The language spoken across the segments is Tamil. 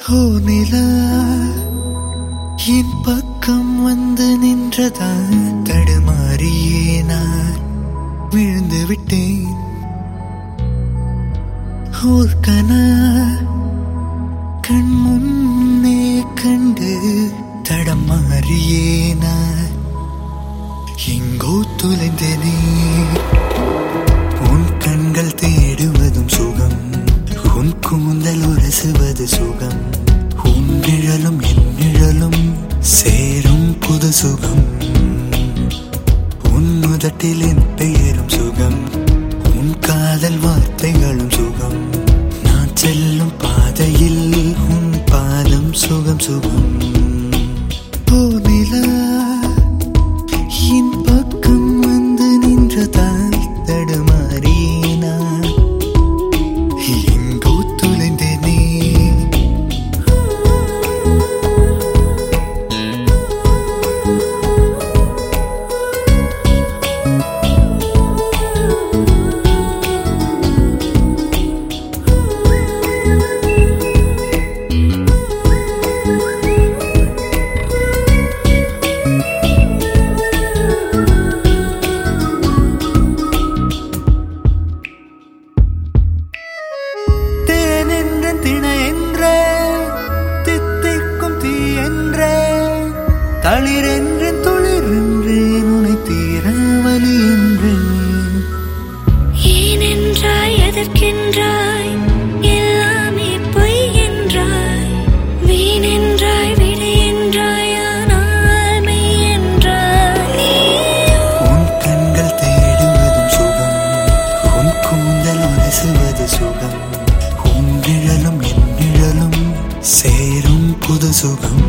ஓ நிலா என் பக்கம் வந்து நின்றதால் தடுமாறியே நான் விழுந்து விட்டேன் ஓர் கனா கண் முன்னே கண்டு தடமாறியே நான் எங்கோ தொலைந்தனே உன் கண்கள் தேடுவதும் சுகம் உன் கூந்தல் உரசுவது சுகம் உன் நிழலும் என் நிழலும் சேரும் புது சுகம் உன் முதட்டில் என் பெயரும் சுகம் உன் காதல் வார்த்தைகளும் சுகம் நான் செல்லும் பாதையில் உன் பாதம் சுகம் சுகம் ஓ நிலா என் பக்கம் வந்து நின்றதால் தடுமாறினா எங்கோ தொலைந்தனே தேன் என்ற திணை என்ற தித்திக்கும் தீ என்ற தளிர் என்ற துளிர் என்றேன் உனை தீராவலி என்றேன் ஏனென்றாய் எதற்கென்றாய் எல்லாமே பொய் என்றாய் வீணென்றாய் விடு என்றாய் ஆனால் மெய் என்றாய் நீயோ உன் கண்கள் தேடுவதும் சுகம் உன் கூந்தல் உரசுவது சுகம் உன் நிழலும் என் நிழலும் சேரும் புது சுகம்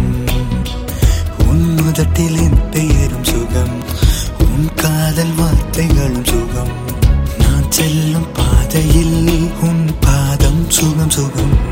உன் முதட்டில் என் பெயரும் சுகம் உன் காதல் வார்த்தைகளும் சுகம் நான் செல்லும் பாதையில் உன் பாதம் சுகம் சுகம்